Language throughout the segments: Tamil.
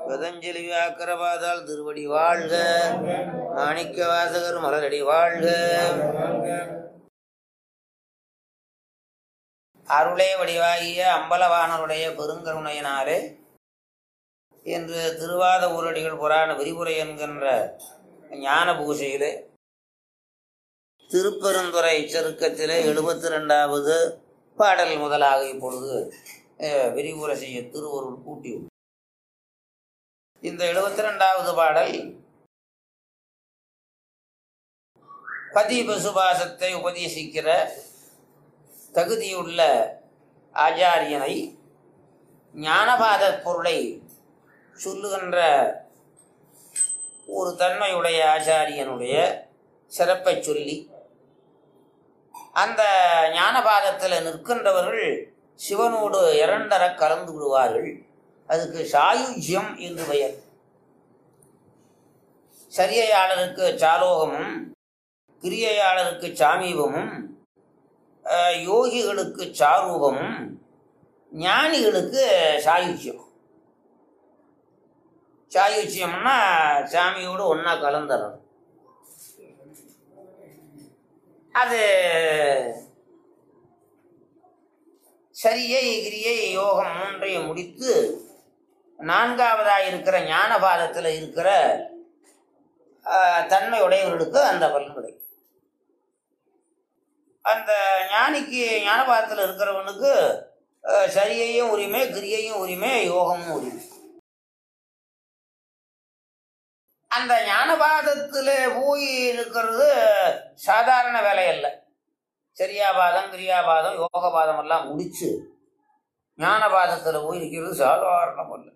பதஞ்சலி வியாக்கரபாதால் திருவடி வாழ்க மாணிக்க வாசகர் மலரடி வாழ்க அருளே வடிவாகிய அம்பலவானருடைய பெருங்கருணையினாலே என்று திருவாத ஊரடிகள் புராண விரிவுரை என்கின்ற ஞான பூசையிலே திருப்பெருந்துறை செருக்கத்திலே எழுபத்தி ரெண்டாவது பாடல் முதலாக இப்பொழுது அஹ், விரிவுரை செய்ய திருவருள் கூட்டி இந்த எழுபத்தி ரெண்டாவது பாடல் பதி பசுபாசத்தை உபதேசிக்கிற தகுதியுள்ள ஆச்சாரியனை ஞானபாத பொருளை சொல்லுகின்ற ஒரு தன்மையுடைய ஆச்சாரியனுடைய சிறப்பை சொல்லி அந்த ஞானபாதத்தில் நிற்கின்றவர்கள் சிவனோடு இரண்டர கலந்து விடுவார்கள் அதுக்கு சாயுஜ்யம் என்று பெயர் சரியையாளருக்கு சாலோகமும் கிரியையாளருக்கு சாமீபமும் அஹ், யோகிகளுக்கு சாரூபமும் ஞானிகளுக்கு சாயுஜ்யம் சாயுஜ்யம்னா சாமியோடு ஒன்றா கலந்துறது அது சரியை கிரியை யோகம் மூன்றையும் முடித்து நான்காவதாக இருக்கிற ஞானபாதத்தில் இருக்கிற ஆஹ், தன்மை உடையவர்களுக்கு அந்த பலன் கிடைக்கும் அந்த ஞானிக்கு ஞானபாதத்தில் இருக்கிறவனுக்கு ஆஹ், சரியையும் உரிமை கிரியையும் உரிமை யோகமும் உரிமை அந்த ஞானபாதத்தில் போய் இருக்கிறது சாதாரண வேலை அல்ல சரியாபாதம் கிரியாபாதம் யோகபாதம் எல்லாம் முடிச்சு ஞானபாதத்தில் போய் இருக்கிறது சாதாரணம் அல்ல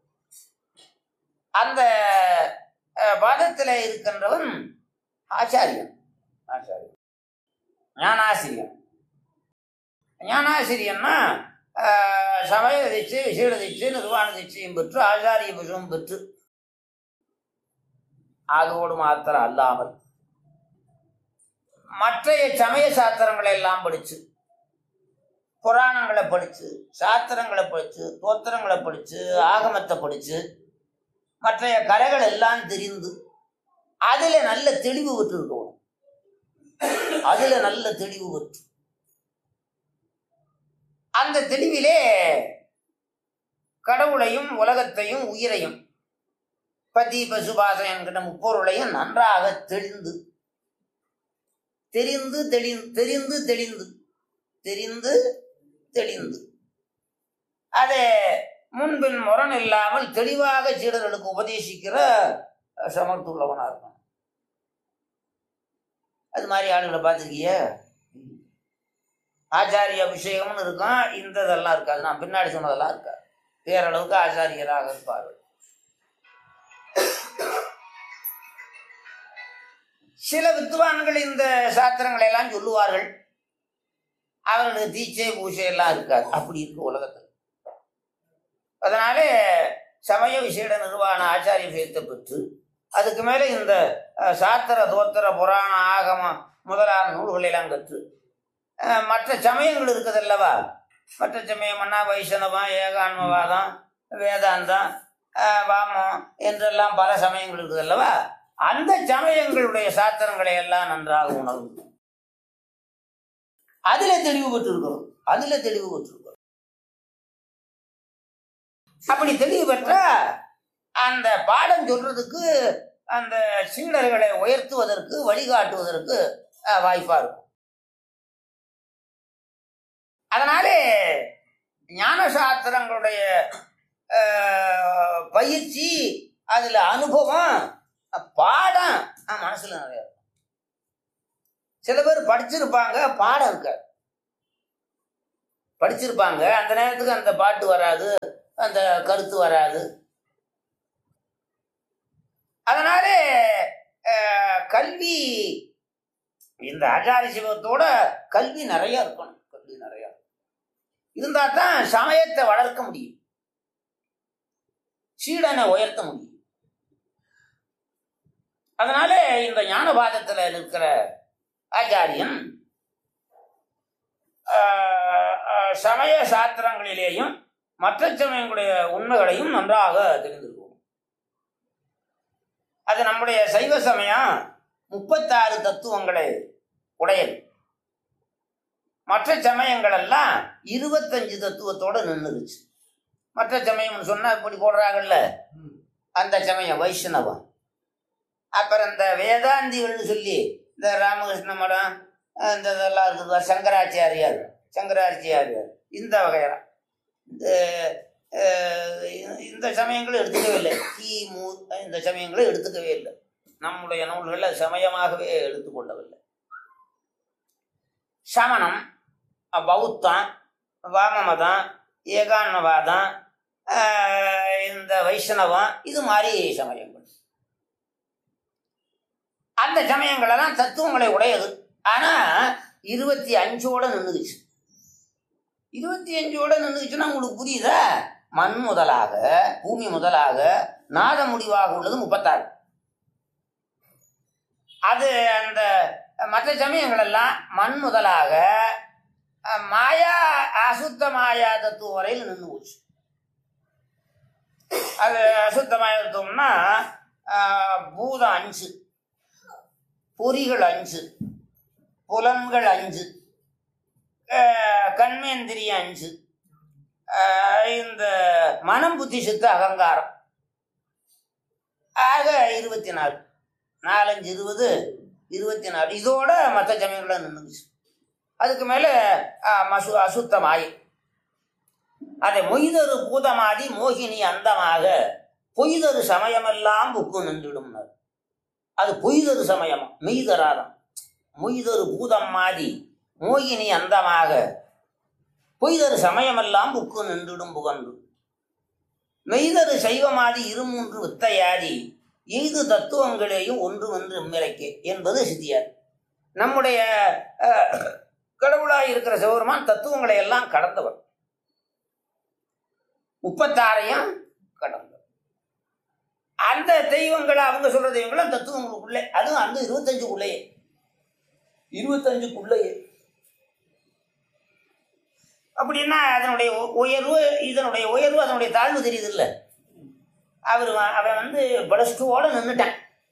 அந்த அஹ், பாதத்தில் இருக்கின்றவன் ஆச்சாரியன் ஆச்சாரியன் ஞானாசிரியன் ஞானாசிரியன்னா அஹ், சமய தீட்சை விசேட தீட்சை நிர்வாண தீட்சையும் பெற்று ஆச்சாரிய புஷமும் பெற்று அதோடு மாத்திரம் அல்லாமல் மற்றைய சமய சாஸ்திரங்களை எல்லாம் படிச்சு புராணங்களை படிச்சு சாஸ்திரங்களை படிச்சு தோத்திரங்களை படிச்சு ஆகமத்தை படிச்சு மற்றைய கலைகள் எல்லாம் தெரிந்து அதுல நல்ல தெளிவு பெற்று இருக்கணும் அதுல நல்ல தெளிவு பெற்று அந்த தெளிவிலே கடவுளையும் உலகத்தையும் உயிரையும் பதி பசுபாசம் என்கிற முப்பொருளையும் நன்றாக தெளிந்து தெரிந்து தெளி தெரிந்து தெளிந்து தெரிந்து தெளிந்து அதை முன்பின் முரண் இல்லாமல் தெளிவாக சீடர்களுக்கு உபதேசிக்கிற சமர்த்துள்ளவனா இருக்கும் அது மாதிரி ஆளுகளை பார்த்துருக்கிய ஆச்சாரிய அபிஷேகம்னு இருக்கும் இந்த இதெல்லாம் இருக்காது நான் பின்னாடி சொன்னதெல்லாம் இருக்காது பேரளவுக்கு ஆச்சாரியராக இருப்பார்கள் சில வித்துவான்கள் இந்த சாஸ்திரங்களை எல்லாம் சொல்லுவார்கள் அவர்களுக்கு தீட்சை பூஜை எல்லாம் இருக்காது அப்படி இருக்கு உலகத்தில் அதனாலே சமய விசேட நிர்வாண ஆச்சாரிய விஷயத்தை பெற்று அதுக்கு மேலே இந்த அஹ், சாத்திர தோத்திர புராண ஆகமம் முதலான நூல்களை எல்லாம் கற்று அஹ், மற்ற சமயங்கள் இருக்குது அல்லவா மற்ற சமயம்னா வைஷ்ணவம் ஏகான்மவாதம் வேதாந்தம் அஹ், வாமம் என்றெல்லாம் பல சமயங்கள் இருக்குது அல்லவா அந்த சமயங்களுடைய சாத்திரங்களை எல்லாம் நன்றாக உணர்ந்து அதுல தெளிவு பெற்றிருக்கிறோம் அதுல தெளிவு பெற்றிருக்கிறோம் அப்படி தெளிவு பெற்றா அந்த பாடம் சொல்றதுக்கு அந்த சீடர்களை உயர்த்துவதற்கு வழிகாட்டுவதற்கு அஹ், வாய்ப்பா இருக்கும் அதனாலே ஞான சாஸ்திரங்களுடைய அஹ், பயிற்சி அதுல அனுபவம் பாடம் அஹ், மனசுல நிறைய இருக்கும். சில பேர் படிச்சிருப்பாங்க பாடம் இருக்காது படிச்சிருப்பாங்க அந்த நேரத்துக்கு அந்த பாட்டு வராது அந்த கருத்து வராது அதனாலே அஹ், கல்வி இந்த ஆச்சாரிய சிவத்தோட கல்வி நிறைய இருக்கணும் கல்வி நிறைய இருந்தா தான் சமயத்தை வளர்க்க முடியும் சீடனை உயர்த்த முடியும் அதனால இந்த ஞானபாதத்துல இருக்கிற ஆச்சாரியன் ஆஹ், ஆஹ், சமய சாஸ்திரங்களிலேயும் மற்ற சமயங்களுடைய உண்மைகளையும் நன்றாக தெரிந்திருக்கும் அது நம்முடைய சைவ சமயம் முப்பத்தாறு தத்துவங்களை உடையது மற்ற சமயங்கள் எல்லாம் இருபத்தஞ்சு தத்துவத்தோட நின்றுச்சு மற்ற சமயம் சொன்னா இப்படி போடுறாங்கல்ல அந்த சமயம் வைஷ்ணவம் அப்புறம் இந்த வேதாந்திகள்னு சொல்லி இந்த ராமகிருஷ்ண மடம் அஹ் இந்த இதெல்லாம் இருக்குது சங்கராச்சாரியார் சங்கராச்சாரியார் இந்த வகையெல்லாம் இந்த அஹ், இந்த சமயங்களும் எடுத்துக்கவே இல்லை கிமு இந்த சமயங்களும் எடுத்துக்கவே இல்லை நம்முடைய நூல்களில் சமயமாகவே எடுத்துக்கொள்ளவில்லை சமணம் அஹ், பௌத்தம் வாமமதம் ஏகான்மவாதம் அஹ், இந்த வைஷ்ணவம் இது மாதிரி சமயங்கள் அந்த சமயங்களெல்லாம் தத்துவங்களை உடையது ஆனா இருபத்தி அஞ்சோட நின்றுச்சு இருபத்தி அஞ்சோட நின்றுச்சுன்னா உங்களுக்கு புரியுதா மண் முதலாக பூமி முதலாக நாத முடிவாக உள்ளது முப்பத்தாறு அது அந்த மற்ற சமயங்கள் எல்லாம் மண் முதலாக அஹ், மாயா அசுத்த மாயா தத்துவம் வரையில் நின்று போச்சு அது அசுத்த மாயா தத்துவம்னா அஹ், பூதம் அஞ்சு பொறிகள் அஞ்சு புலன்கள் அஞ்சு அஹ், கண்மேந்திரியம் அஞ்சு அஹ், இந்த மனம் புத்தி சித்த அகங்காரம் ஆக இருபத்தி நாலு நாலஞ்சு இருபது இருபத்தி நாலு இதோட மற்ற சமயங்களை நின்றுச்சு அதுக்கு மேலே மசு அசுத்தமாய் அதை மொய்தரு பூதமாதி மோகினி அந்தமாக பொய்தரு சமயமெல்லாம் புக்கு நின்றுடும்னார் அது பொய்தரு சமயம் மெய்தராதம் மொய்தரு பூதம் மாதி மோகினி அந்தமாக பொய்தரு சமயமெல்லாம் புக்கு நின்றுடும் புகன்று மெய்தரு சைவமாதி இருமூன்று வித்தையாதி எய்து தத்துவங்களையும் ஒன்று ஒன்று இம்மிரைக்கே என்பது சித்தியார் நம்முடைய அஹ், கடவுளாய் இருக்கிற சிவபெருமான் தத்துவங்களை எல்லாம் கடந்தவர் முப்பத்தாறையும் கடந்தவர் அந்த தெய்வங்களை அவங்க சொல்ற தெய்வங்களும் தத்துவங்களுக்குள்ளே அதுவும் அந்த இருபத்தஞ்சுக்குள்ளேயே இருபத்தஞ்சுக்குள்ளேயே அப்படின்னா அதனுடைய உ- உயர்வு இதனுடைய உயர்வு அதனுடைய தாழ்வு தெரியுது இல்ல அவர் வ- அவன் வந்து பிளஸ் டூவோட நின்றுட்டான்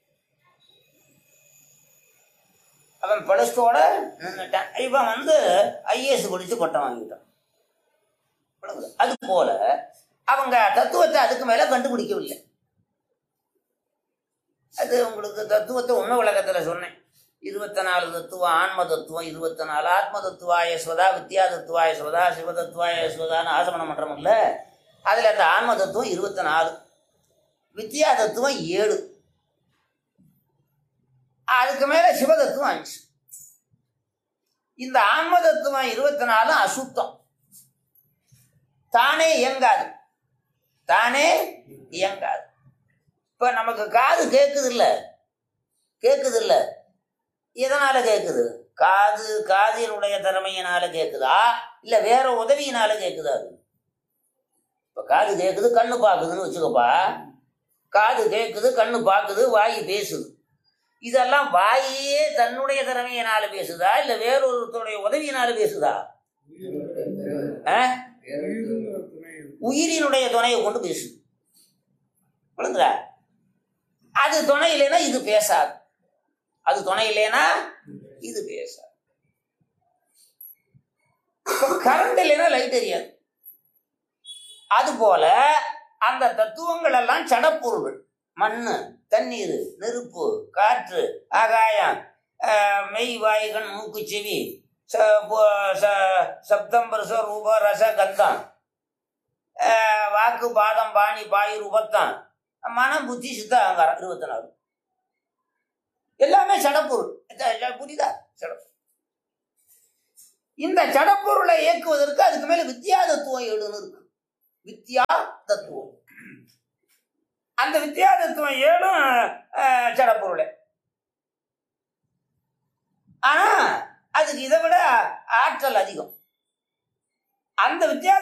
அவன் பிளஸ் டூவோட நின்றுட்டான் இவன் வந்து ஐஏஎஸ் படிச்சு பட்டம் வாங்கிட்டான் விளங்குதா? அது போல அவங்க தத்துவத்தை அதுக்கு மேல கண்டுபிடிக்கவில்லை அது உங்களுக்கு தத்துவத்தை ஒன்று விளக்கத்துல சொன்னேன் இருபத்தி நாலு தத்துவம் ஆன்ம தத்துவம் இருபத்தி நாலு ஆத்ம தத்துவாய ஸ்வதா வித்யா தத்துவாய ஸ்வதா சிவ தத்துவாய ஸ்வதான்னு ஆசமன மன்றம் இல்ல அதுல அந்த ஆன்ம தத்துவம் இருபத்தி நாலு வித்யா தத்துவம் ஏழு அதுக்கு மேல சிவ தத்துவம் அஞ்சு இந்த ஆன்ம தத்துவம் இருபத்தி நாலு அசுத்தம் தானே இயங்காது தானே இயங்காது இப்ப நமக்கு காது கேக்குது இல்ல கேக்குது இல்ல எதனால கேக்குது காது காதினுடைய திறமையினால கேக்குதா இல்ல வேற உதவியினால கேக்குதா அது இப்ப காது கேக்குது கண்ணு பாக்குதுன்னு வச்சுக்கப்பா காது கேக்குது கண்ணு பாக்குது வாய் பேசுது இதெல்லாம் வாயே தன்னுடைய திறமையினால பேசுதா இல்ல வேறொருத்தருடைய உதவியினால பேசுதா ஆ? உயிரினுடைய துணையை கொண்டு பேசுது விளங்குதா அது துணை இல்லைன்னா இது பேசாது அது துணை இல்லைன்னா இது பேசாது இப்போ கரண்ட் இல்லைன்னா லைட் எரியாது அது போல அந்த தத்துவங்கள் எல்லாம் சடப்பொருள்கள் மண்ணு தண்ணீர் நெருப்பு காற்று ஆகாயம் ஆஹ், மெய் வாய் கண் மூக்கு செவி ச- பு- ச- சப்தம் பரிச ரூப ரச கந்தம் ஆஹ், வாக்கு பாதம் பாணி பாய் உபத்தம் மனம் புத்தி சித்த அகங்காரம் இருபத்தி நாலு எல்லாமே சடப்பொருள் ச- ச- புரியுதா சடப்பொருள் இந்த சடப்பொருளை இயக்குவதற்கு அதுக்கு மேல வித்யா தத்துவம் ஏழுன்னு இருக்கு வித்யா தத்துவம் அந்த வித்யா தத்துவம் ஏழும் அஹ், சடப்பொருளே ஆனா அதுக்கு இதை விட ஆற்றல் அதிகம் அந்த வித்யா